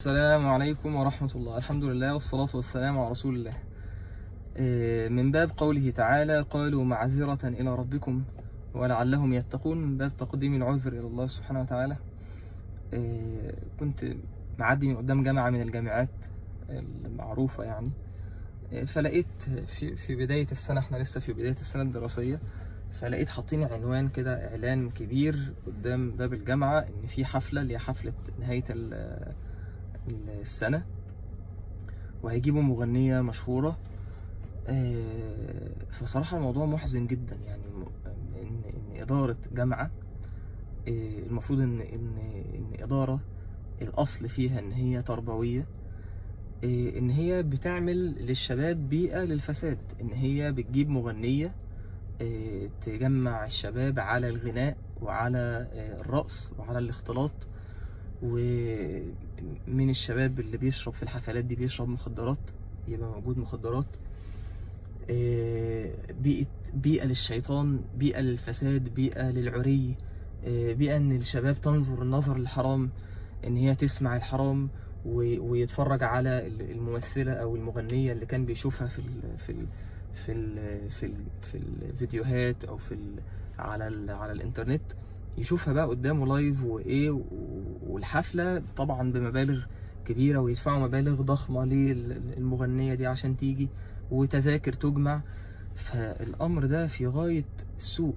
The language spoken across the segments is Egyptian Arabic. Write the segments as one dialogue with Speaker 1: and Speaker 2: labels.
Speaker 1: السلام عليكم ورحمة الله الحمد لله والصلاة والسلام على رسول الله آه، من باب قوله تعالى قالوا معذرة إلى ربكم ولعلهم يتقون من باب تقديم العذر إلى الله سبحانه وتعالى آه، كنت معدي من قدام جامعة من الجامعات المعروفة يعني آه، فلقيت في في بداية السنة احنا لسه في بداية السنة الدراسية فلقيت حاطين عنوان كده إعلان كبير قدام باب الجامعة إن في حفلة اللي هي حفلة نهاية ال- السنة وهيجيبوا مغنية مشهورة آه، فصراحة الموضوع محزن جدا يعني م- إن إن إدارة جامعة آه، المفروض إن إن إن إدارة الأصل فيها إن هي تربوية آه، إن هي بتعمل للشباب بيئة للفساد إن هي بتجيب مغنية آه، تجمع الشباب على الغناء وعلى آه، الرقص وعلى الاختلاط ومن الشباب اللي بيشرب في الحفلات دي بيشرب مخدرات يبقى موجود مخدرات آه، بيئة بيئة للشيطان بيئة للفساد بيئة للعري آه، بيئة ان الشباب تنظر النظر الحرام ان هي تسمع الحرام و- ويتفرج على ال- الممثلة او المغنية اللي كان بيشوفها في ال في ال في ال في, ال في الفيديوهات او في ال على ال على الانترنت يشوفها بقى قدامه لايف وايه و- والحفلة طبعا بمبالغ كبيرة ويدفعوا مبالغ ضخمة للمغنية دي عشان تيجي وتذاكر تجمع فالأمر ده في غاية السوء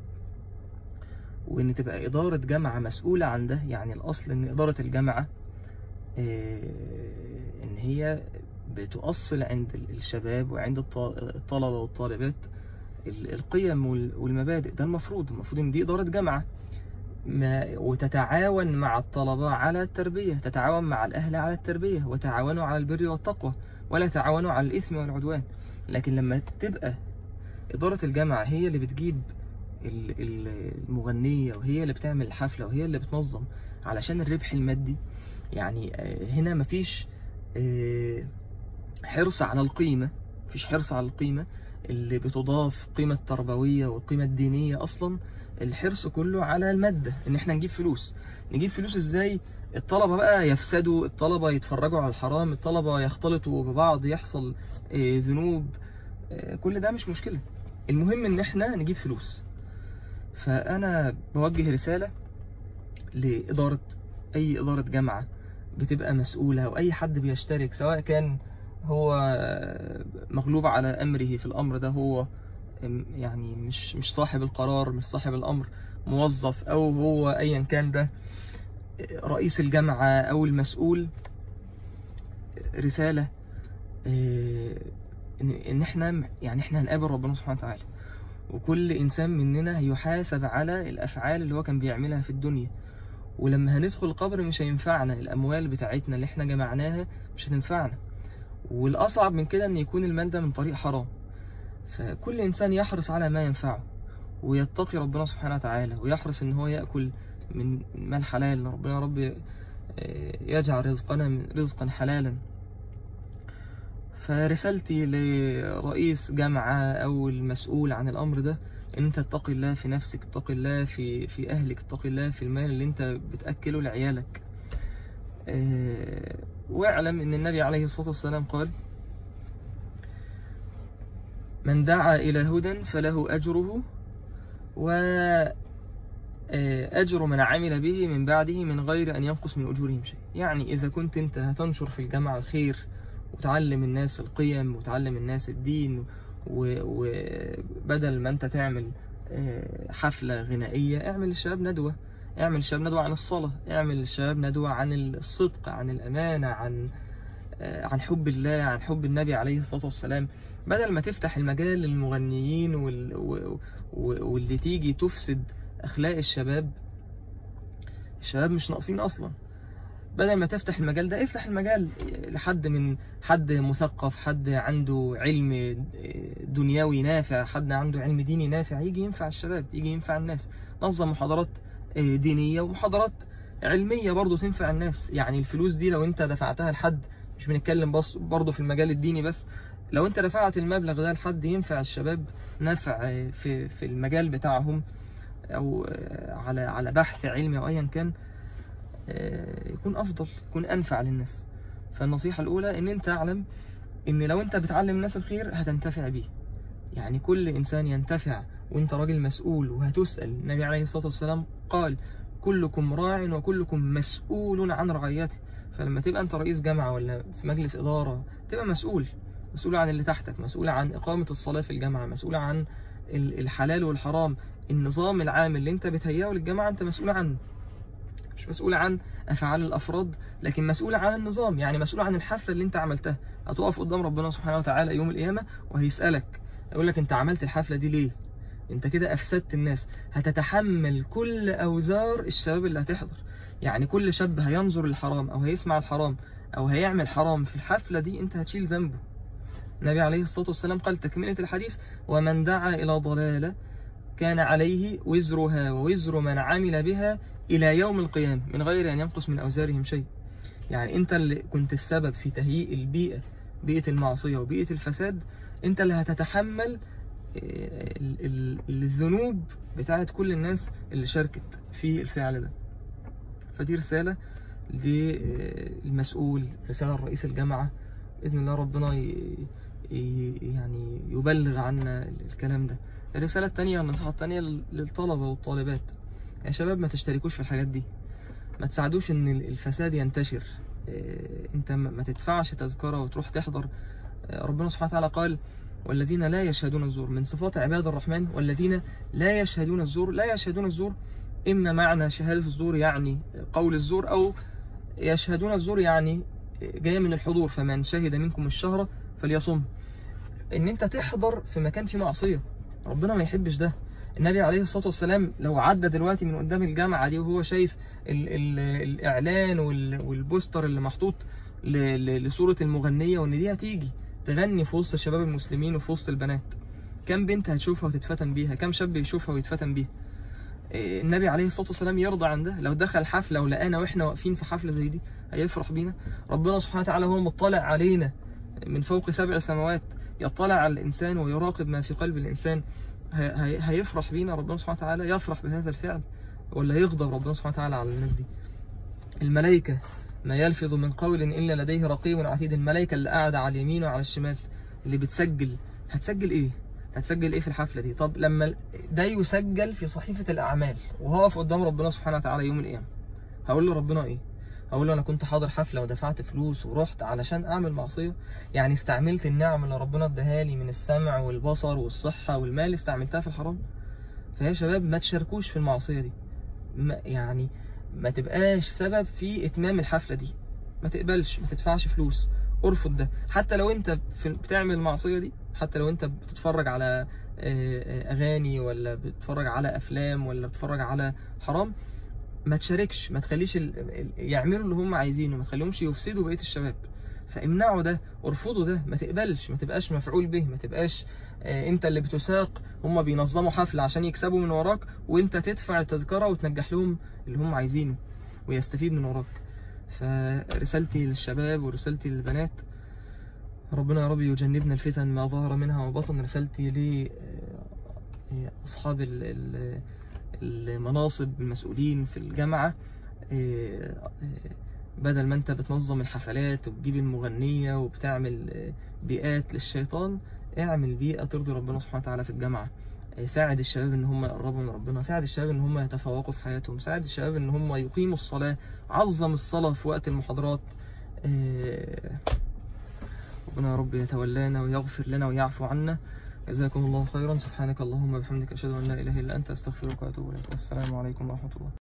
Speaker 1: وإن تبقى إدارة جامعة مسؤولة عن ده يعني الأصل إن إدارة الجامعة آه، إن هي بتؤصل عند الشباب وعند الط- الطلبة والطالبات ال- القيم وال- والمبادئ ده المفروض المفروض إن دي إدارة جامعة ما وتتعاون مع الطلبة على التربية تتعاون مع الأهل على التربية وتعاونوا على البر والتقوى ولا تعاونوا على الإثم والعدوان لكن لما تبقى إدارة الجامعة هي اللي بتجيب ال- ال- المغنية وهي اللي بتعمل الحفلة وهي اللي بتنظم علشان الربح المادي يعني آه، هنا مفيش آه، حرص على القيمة مفيش حرص على القيمة اللي بتضاف قيمة تربوية والقيمة الدينية أصلا الحرص كله على المادة إن إحنا نجيب فلوس نجيب فلوس إزاي الطلبة بقى يفسدوا الطلبة يتفرجوا على الحرام الطلبة يختلطوا ببعض يحصل آه، ذنوب آه، كل ده مش مشكلة المهم إن إحنا نجيب فلوس فأنا بوجه رسالة لإدارة أي إدارة جامعة بتبقى مسؤولة أو أي حد بيشترك سواء كان هو مغلوب على أمره في الأمر ده هو يعني مش مش صاحب القرار مش صاحب الأمر موظف أو هو أيا كان ده رئيس الجامعة أو المسؤول رسالة آه، إن إن إحنا يعني إحنا هنقابل ربنا سبحانه وتعالى وكل إنسان مننا هيحاسب على الأفعال اللي هو كان بيعملها في الدنيا ولما هندخل القبر مش هينفعنا الأموال بتاعتنا اللي إحنا جمعناها مش هتنفعنا والأصعب من كده إن يكون المال ده من طريق حرام فكل إنسان يحرص على ما ينفعه ويتقي ربنا سبحانه وتعالى ويحرص إن هو يأكل من مال حلال ربنا يا رب آه، يجعل رزقنا من رزقا حلالا فرسالتي لرئيس جامعة أو المسؤول عن الأمر ده إن أنت تتقي الله في نفسك تتقي الله في في أهلك تتقي الله في المال اللي أنت بتأكله لعيالك آه، واعلم إن النبي عليه الصلاة والسلام قال من دعا إلى هدى فله أجره وأجر من عمل به من بعده من غير أن ينقص من أجورهم شيء يعني إذا كنت أنت هتنشر في الجامعة الخير وتعلم الناس القيم وتعلم الناس الدين و- وبدل ما أنت تعمل آه، حفلة غنائية اعمل للشباب ندوة اعمل للشباب ندوة عن الصلاة اعمل للشباب ندوة عن الصدق عن الأمانة عن آه، عن حب الله عن حب النبي عليه الصلاة والسلام بدل ما تفتح المجال للمغنيين وال... و... و... واللي تيجي تفسد أخلاق الشباب الشباب مش ناقصين أصلا بدل ما تفتح المجال ده افتح المجال لحد من حد مثقف حد عنده علم دنيوي نافع حد عنده علم ديني نافع يجي ينفع الشباب يجي ينفع الناس نظم محاضرات دينية ومحاضرات علمية برضو تنفع الناس يعني الفلوس دي لو انت دفعتها لحد مش بنتكلم بس برضو في المجال الديني بس لو انت دفعت المبلغ ده لحد ينفع الشباب نفع في في المجال بتاعهم او على على بحث علمي او ايا كان يكون افضل يكون انفع للناس فالنصيحة الأولى إن أنت تعلم إن لو أنت بتعلم الناس الخير هتنتفع بيه يعني كل إنسان ينتفع وأنت راجل مسؤول وهتسأل النبي عليه الصلاة والسلام قال كلكم راع وكلكم مسؤول عن رعيته فلما تبقى أنت رئيس جامعة ولا في مجلس إدارة تبقى مسؤول مسؤول عن اللي تحتك مسؤول عن إقامة الصلاة في الجامعة مسؤول عن ال- الحلال والحرام النظام العام اللي أنت بتهيئه للجامعة أنت مسؤول عنه مش مسؤول عن أفعال الأفراد لكن مسؤول عن النظام يعني مسؤول عن الحفلة اللي أنت عملتها هتقف قدام ربنا سبحانه وتعالى يوم القيامة وهيسألك يقول لك أنت عملت الحفلة دي ليه أنت كده أفسدت الناس هتتحمل كل أوزار الشباب اللي هتحضر يعني كل شاب هينظر للحرام أو هيسمع الحرام أو هيعمل حرام في الحفلة دي أنت هتشيل ذنبه النبي عليه الصلاة والسلام قال تكملة الحديث ومن دعا إلى ضلالة كان عليه وزرها ووزر من عمل بها إلى يوم القيامة من غير أن ينقص من أوزارهم شيء يعني أنت اللي كنت السبب في تهيئ البيئة بيئة المعصية وبيئة الفساد أنت اللي هتتحمل آه، ال- ال- الذنوب بتاعت كل الناس اللي شاركت في الفعل ده فدي رسالة للمسؤول رسالة لرئيس الجامعة بإذن الله ربنا ي... ي... يعني يبلغ عنا الكلام ده الرسالة التانية والنصيحة التانية لل- للطلبة والطالبات يا شباب ما تشتركوش في الحاجات دي ما تساعدوش ان الفساد ينتشر إيه، انت ما ما تدفعش تذكرة وتروح تحضر آه، ربنا سبحانه وتعالى قال والذين لا يشهدون الزور من صفات عباد الرحمن والذين لا يشهدون الزور لا يشهدون الزور إما معنى شهادة الزور يعني قول الزور أو يشهدون الزور يعني جاية من الحضور فمن شهد منكم الشهر فليصم ان انت تحضر في مكان فيه معصية ربنا ما يحبش ده النبي عليه الصلاة والسلام لو عدى دلوقتي من قدام الجامعة دي وهو شايف ال ال الإعلان وال والبوستر اللي محطوط ل- ل- لصورة المغنية وإن دي هتيجي تغني في وسط الشباب المسلمين وفي وسط البنات كم بنت هتشوفها وتتفتن بيها كم شاب يشوفها ويتفتن بيها إيه، النبي عليه الصلاة والسلام يرضى عن ده لو دخل حفلة ولقانا واحنا واقفين في حفلة زي دي هيفرح بينا ربنا سبحانه وتعالى هو مطلع علينا من فوق سبع سماوات يطلع على الإنسان ويراقب ما في قلب الإنسان هي- هي- هيفرح بينا ربنا سبحانه وتعالى يفرح بهذا الفعل ولا يغضب ربنا سبحانه وتعالى على الناس دي الملائكة ما يلفظ من قول إلا لديه رقيب عتيد الملائكة اللي قاعدة على اليمين وعلى الشمال اللي بتسجل هتسجل إيه هتسجل إيه في الحفلة دي طب لما ده يسجل في صحيفة الأعمال وهقف قدام ربنا سبحانه وتعالى يوم القيامة هقول له ربنا إيه هقول له أنا كنت حاضر حفلة ودفعت فلوس ورحت علشان أعمل معصية يعني استعملت النعم اللي ربنا اداها لي من السمع والبصر والصحة والمال استعملتها في الحرام فيا شباب ما تشاركوش في المعصية دي ما يعني ما تبقاش سبب في اتمام الحفلة دي ما تقبلش ما تدفعش فلوس ارفض ده حتى لو انت في بتعمل المعصية دي حتى لو انت بتتفرج على آه، آه، اغاني ولا بتتفرج على افلام ولا بتتفرج على حرام ما تشاركش ما تخليش ال... ال- يعملوا اللي هم عايزينه ما تخليهمش يفسدوا بقية الشباب فامنعوا ده ارفضوا ده ما تقبلش ما تبقاش مفعول به ما تبقاش آه، انت اللي بتساق هم بينظموا حفلة عشان يكسبوا من وراك وانت تدفع التذكرة وتنجح لهم اللي هم عايزينه ويستفيد من وراك فرسالتي للشباب ورسالتي للبنات ربنا يا رب يجنبنا الفتن ما ظهر منها وبطن رسالتي لأصحاب ال- ال- المناصب المسؤولين في الجامعة إيه، إيه، بدل ما انت بتنظم الحفلات وبتجيب المغنية وبتعمل إيه، بيئات للشيطان اعمل بيئة ترضي ربنا سبحانه وتعالى في الجامعة إيه، ساعد الشباب ان هم يقربوا من ربنا ساعد الشباب ان هم يتفوقوا في حياتهم ساعد الشباب ان هم يقيموا الصلاة عظم الصلاة في وقت المحاضرات إيه، ربنا يا رب يتولانا ويغفر لنا ويعفو عنا جزاكم الله خيرا سبحانك اللهم وبحمدك أشهد أن لا إله إلا أنت أستغفرك وأتوب إليك والسلام عليكم ورحمة الله